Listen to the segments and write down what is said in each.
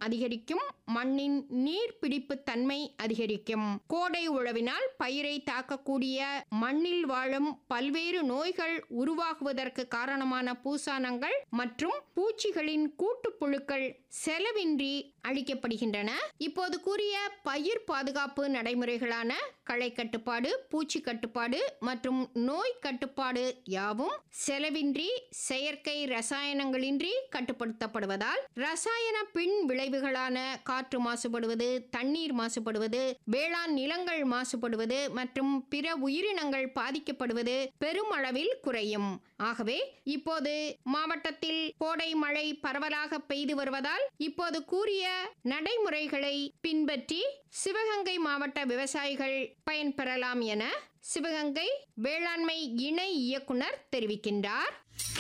அதிகரிக்கும் மண்ணின் நீர்பிடிப்பு தன்மை அதிகரிக்கும் கோடை உழவினால் பயிரை தாக்கக்கூடிய மண்ணில் வாழும் பல்வேறு நோய்கள் உருவாகுவதற்கு காரணமான பூசானங்கள் மற்றும் பூச்சிகளின் கூட்டுப்புழுக்கள் செலவின்றி அழிக்கப்படுகின்றன இப்போது கூறிய பயிர் பாதுகாப்பு நடைமுறைகளான களை கட்டுப்பாடு பூச்சி கட்டுப்பாடு மற்றும் நோய் கட்டுப்பாடு யாவும் செலவின்றி செயற்கை ரசாயனங்களின்றி கட்டுப்படுத்தப்படுவதால் ரசாயன பின் விளைவுகளான காற்று மாசுபடுவது தண்ணீர் மாசுபடுவது வேளாண் நிலங்கள் மாசுபடுவது மற்றும் பிற உயிரினங்கள் பாதிக்கப்படுவது பெருமளவில் குறையும் ஆகவே இப்போது மாவட்டத்தில் கோடை மழை பரவலாக பெய்து வருவதால் இப்போது கூறிய நடைமுறைகளை பின்பற்றி சிவகங்கை மாவட்ட விவசாயிகள் பயன்பெறலாம் என சிவகங்கை வேளாண்மை இணை இயக்குனர் தெரிவிக்கின்றார்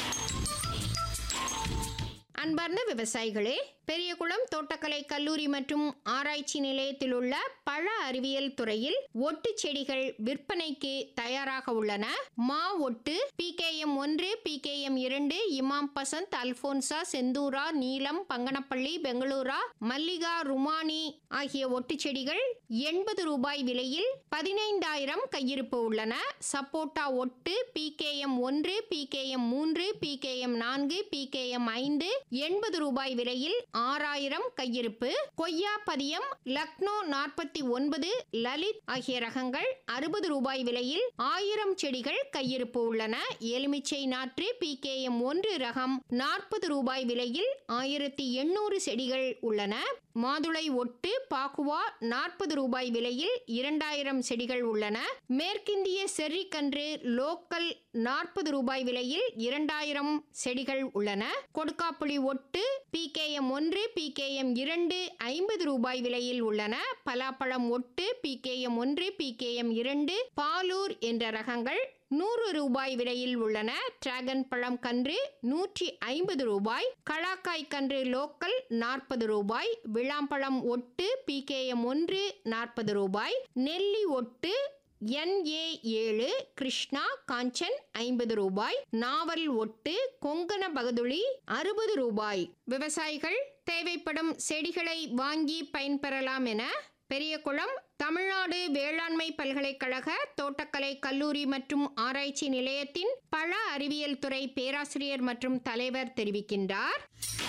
அன்பார்ந்த விவசாயிகளே பெரியகுளம் தோட்டக்கலை கல்லூரி மற்றும் ஆராய்ச்சி நிலையத்தில் உள்ள பழ அறிவியல் துறையில் ஒட்டு செடிகள் விற்பனைக்கு தயாராக உள்ளன மா ஒட்டு பிகேஎம் ஒன்று பிகேஎம் இரண்டு இமாம் பசந்த் அல்போன்சா செந்தூரா நீலம் பங்கனப்பள்ளி பெங்களூரா மல்லிகா ருமானி ஆகிய ஒட்டு செடிகள் எண்பது ரூபாய் விலையில் பதினைந்தாயிரம் கையிருப்பு உள்ளன சப்போட்டா ஒட்டு பிகேஎம் ஒன்று பிகேஎம் மூன்று பிகேஎம் நான்கு பிகேஎம் ஐந்து எண்பது ரூபாய் விலையில் ஆறாயிரம் கையிருப்பு கொய்யா பதியம் லக்னோ நாற்பத்தி ஒன்பது லலித் ஆகிய ரகங்கள் அறுபது ரூபாய் விலையில் ஆயிரம் செடிகள் கையிருப்பு உள்ளன எலுமிச்சை நாற்று பிகேஎம் ஒன்று ரகம் நாற்பது ரூபாய் விலையில் ஆயிரத்தி எண்ணூறு செடிகள் உள்ளன மாதுளை ஒட்டு பாக்குவா நாற்பது ரூபாய் விலையில் இரண்டாயிரம் செடிகள் உள்ளன மேற்கிந்திய செர்ரி கன்று லோக்கல் நாற்பது ரூபாய் விலையில் இரண்டாயிரம் செடிகள் உள்ளன கொடுக்காப்புளி ஒட்டு பிகேஎம் ஒன்று பிகேஎம் இரண்டு ஐம்பது ரூபாய் விலையில் உள்ளன பலாப்பழம் ஒட்டு பிகேஎம் ஒன்று பிகேஎம் இரண்டு பாலூர் என்ற ரகங்கள் நூறு ரூபாய் விலையில் உள்ளன டிராகன் பழம் கன்று நூற்றி ஐம்பது ரூபாய் கலாக்காய் கன்று லோக்கல் நாற்பது ரூபாய் விளாம்பழம் ஒட்டு பிகேஎம் ஒன்று நாற்பது ரூபாய் நெல்லி ஒட்டு என்ஏ ஏழு கிருஷ்ணா காஞ்சன் ஐம்பது ரூபாய் நாவல் ஒட்டு கொங்கண பகதுளி அறுபது ரூபாய் விவசாயிகள் தேவைப்படும் செடிகளை வாங்கி பயன்பெறலாம் என பெரியகுளம் தமிழ்நாடு வேளாண்மை பல்கலைக்கழக தோட்டக்கலை கல்லூரி மற்றும் ஆராய்ச்சி நிலையத்தின் பழ அறிவியல் துறை பேராசிரியர் மற்றும் தலைவர் தெரிவிக்கின்றார்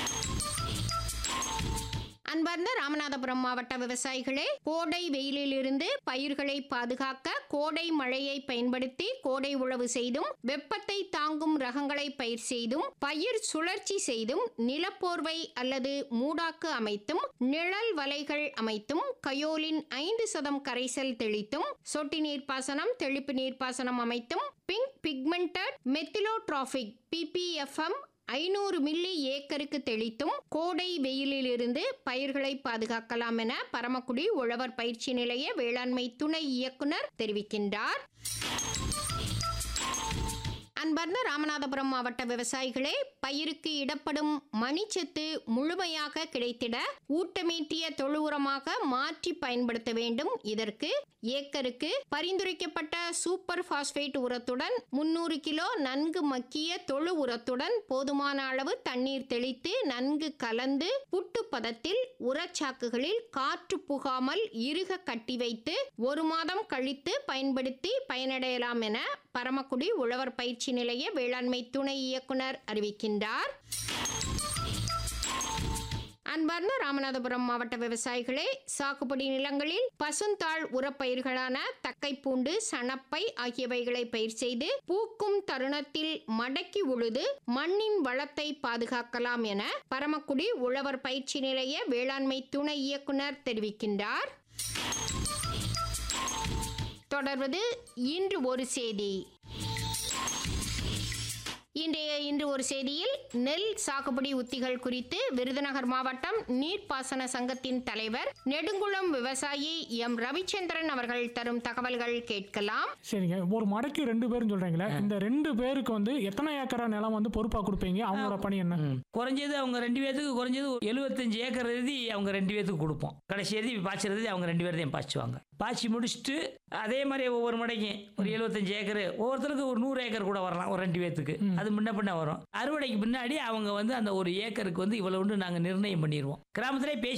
அன்பார்ந்த ராமநாதபுரம் மாவட்ட விவசாயிகளே கோடை வெயிலிலிருந்து பயிர்களை பாதுகாக்க கோடை மழையை பயன்படுத்தி கோடை உழவு செய்தும் வெப்பத்தை தாங்கும் ரகங்களை பயிர் செய்தும் பயிர் சுழற்சி செய்தும் நிலப்போர்வை அல்லது மூடாக்கு அமைத்தும் நிழல் வலைகள் அமைத்தும் கயோலின் ஐந்து சதம் கரைசல் தெளித்தும் சொட்டு நீர்ப்பாசனம் தெளிப்பு நீர்ப்பாசனம் அமைத்தும் pink pigmented methylotrophic PPFM milli மில்லி ஏக்கருக்கு தெளித்தும் கோடை வெயிலிலிருந்து பயிர்களை பாதுகாக்கலாம் என பரமக்குடி உழவர் பயிற்சி நிலைய வேளாண்மை துணை இயக்குனர் தெரிவிக்கின்றார் அன்பார்ந்த ராமநாதபுரம் மாவட்ட விவசாயிகளே பயிருக்கு இடப்படும் மணிச்சத்து முழுமையாக கிடைத்திட ஊட்டமீட்டிய தொழு உரமாக மாற்றி பயன்படுத்த வேண்டும் இதற்கு ஏக்கருக்கு பரிந்துரைக்கப்பட்ட சூப்பர் பாஸ்பேட் உரத்துடன் முன்னூறு கிலோ நன்கு மக்கிய தொழு உரத்துடன் போதுமான அளவு தண்ணீர் தெளித்து நன்கு கலந்து புட்டு பதத்தில் உரச்சாக்குகளில் காற்று புகாமல் இறுக கட்டி வைத்து ஒரு மாதம் கழித்து பயன்படுத்தி பயனடையலாம் என பரமக்குடி உழவர் பயிற்சி நிலைய வேளாண்மை துணை இயக்குனர் அறிவிக்கின்றார் அன்பார்ந்த ராமநாதபுரம் மாவட்ட விவசாயிகளே சாகுபடி நிலங்களில் பசுந்தாள் உரப்பயிர்களான தக்கைப்பூண்டு சணப்பை ஆகியவைகளை பயிர் செய்து பூக்கும் தருணத்தில் மடக்கி உழுது மண்ணின் வளத்தை பாதுகாக்கலாம் என பரமக்குடி உழவர் பயிற்சி நிலைய வேளாண்மை துணை இயக்குனர் தெரிவிக்கின்றார் தொடர்வது இன்று ஒரு செய்தி இன்றைய இன்று ஒரு செய்தியில் நெல் சாகுபடி உத்திகள் குறித்து விருதுநகர் மாவட்டம் நீர்ப்பாசன சங்கத்தின் தலைவர் நெடுங்குளம் விவசாயி எம் ரவிச்சந்திரன் அவர்கள் தரும் தகவல்கள் கேட்கலாம் சரிங்க ஒரு மடைக்கு ரெண்டு பேரும் சொல்றீங்களே இந்த ரெண்டு பேருக்கு வந்து எத்தனை ஏக்கரா நிலம் வந்து பொறுப்பா கொடுப்பீங்க அவங்களோட பணி என்ன குறைஞ்சது அவங்க ரெண்டு பேர்த்துக்கு குறைஞ்சது எழுபத்தஞ்சு ஏக்கர் எழுதி அவங்க ரெண்டு பேர்த்துக்கு கொடுப்போம் கடைசி எழுதி பாய்ச்சறது அவங்க ரெண்டு பேர்த்தையும் பாய்ச்சுவாங்க பாய்ச்சி முடிச்சுட்டு அதே மாதிரி ஒவ்வொரு மடைக்கும் ஒரு எழுபத்தஞ்சு ஏக்கர் ஒவ்வொருத்தருக்கு ஒரு நூறு ஏக்கர் கூட வரலாம் ஒரு ரெண்டு பேர்த்துக்கு அது முன்ன பின்ன வரும் அறுவடைக்கு பின்னாடி அவங்க வந்து அந்த ஒரு ஏக்கருக்கு வந்து இவ்வளவுண்டு நாங்கள் நிர்ணயம் பண்ணிடுவோம் கிராமத்திலே பேசி